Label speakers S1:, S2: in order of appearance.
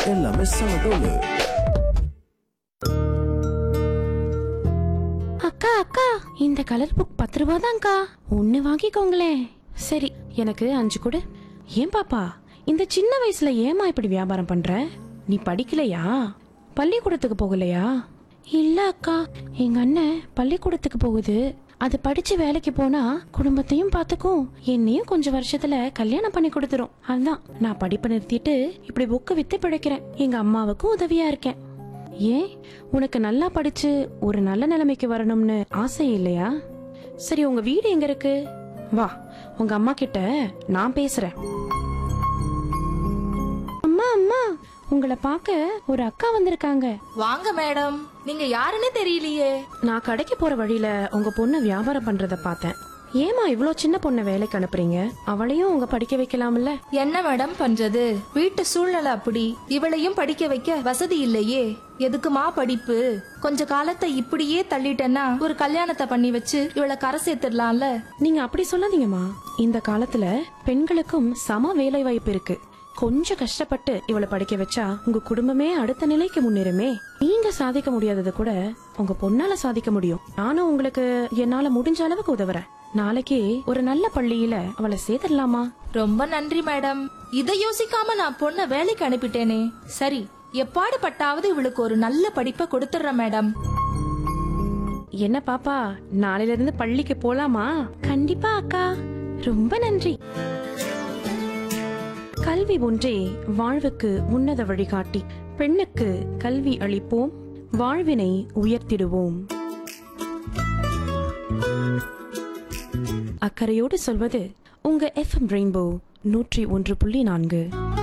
S1: எல்லாமே செம தோலு
S2: அக்கா அக்கா இந்த கலர் புக் பத்து ரூபா தான்க்கா ஒன்னு வாங்கிக்கோங்களேன் சரி எனக்கு அஞ்சு கொடு ஏன் பாப்பா இந்த சின்ன வயசுல ஏமா இப்படி வியாபாரம் பண்ற நீ படிக்கலையா பள்ளிக்கூடத்துக்கு போகலையா இல்ல அக்கா எங்க அண்ணன் பள்ளிக்கூடத்துக்கு போகுது அது படிச்சு வேலைக்கு போனா குடும்பத்தையும் பார்த்துக்கும் என்னையும் கொஞ்சம் வருஷத்துல கல்யாணம் பண்ணி கொடுத்துரும் அதான் நான் படிப்பை நிறுத்திட்டு இப்படி புக்கு வித்து பிழைக்கிறேன் எங்க அம்மாவுக்கும் உதவியா இருக்கேன் ஏன் உனக்கு நல்லா படிச்சு ஒரு நல்ல நிலைமைக்கு வரணும்னு ஆசை இல்லையா சரி உங்க வீடு எங்க இருக்கு வா உங்க அம்மா கிட்ட நான் பேசுறேன் அம்மா அம்மா உங்களை பார்க்க ஒரு அக்கா வந்திருக்காங்க
S3: வாங்க மேடம் நீங்க யாருன்னு தெரியலையே
S2: நான் கடைக்கு போற வழியில உங்க பொண்ணு வியாபாரம் பண்றத பார்த்தேன் ஏமா இவ்ளோ சின்ன பொண்ணை வேலைக்கு அனுப்புறீங்க அவளையும் உங்க படிக்க வைக்கலாம்ல
S3: என்ன மேடம் பண்றது வீட்டு சூழ்நிலை அப்படி இவளையும் படிக்க வைக்க வசதி இல்லையே எதுக்குமா படிப்பு கொஞ்ச காலத்தை இப்படியே தள்ளிட்டேன்னா ஒரு கல்யாணத்தை பண்ணி வச்சு இவளை கரை சேர்த்துடலாம்ல
S2: நீங்க அப்படி சொல்லாதீங்கம்மா இந்த காலத்துல பெண்களுக்கும் சம வேலை வாய்ப்பு இருக்கு கொஞ்சம் கஷ்டப்பட்டு இவளை படிக்க வச்சா உங்க குடும்பமே அடுத்த நிலைக்கு முன்னேறுமே நீங்க சாதிக்க முடியாதது கூட உங்க பொண்ணால சாதிக்க முடியும் நானும் உங்களுக்கு என்னால முடிஞ்ச அளவுக்கு உதவுறேன் நாளைக்கு ஒரு நல்ல பள்ளியில அவளை சேர்த்துடலாமா
S3: ரொம்ப நன்றி மேடம் இதை யோசிக்காம நான் பொண்ண வேலைக்கு அனுப்பிட்டேனே சரி எப்பாடு பட்டாவது இவளுக்கு ஒரு நல்ல படிப்பை கொடுத்துடுறேன் மேடம்
S2: என்ன பாப்பா நாளையில இருந்து பள்ளிக்கு போலாமா கண்டிப்பா அக்கா ரொம்ப நன்றி கல்வி ஒன்றே வாழ்வுக்கு உன்னத வழிகாட்டி பெண்ணுக்கு கல்வி அளிப்போம் வாழ்வினை உயர்த்திடுவோம் அக்கறையோடு சொல்வது உங்க எஃப்எம் ரெயின்போ நூற்றி ஒன்று புள்ளி நான்கு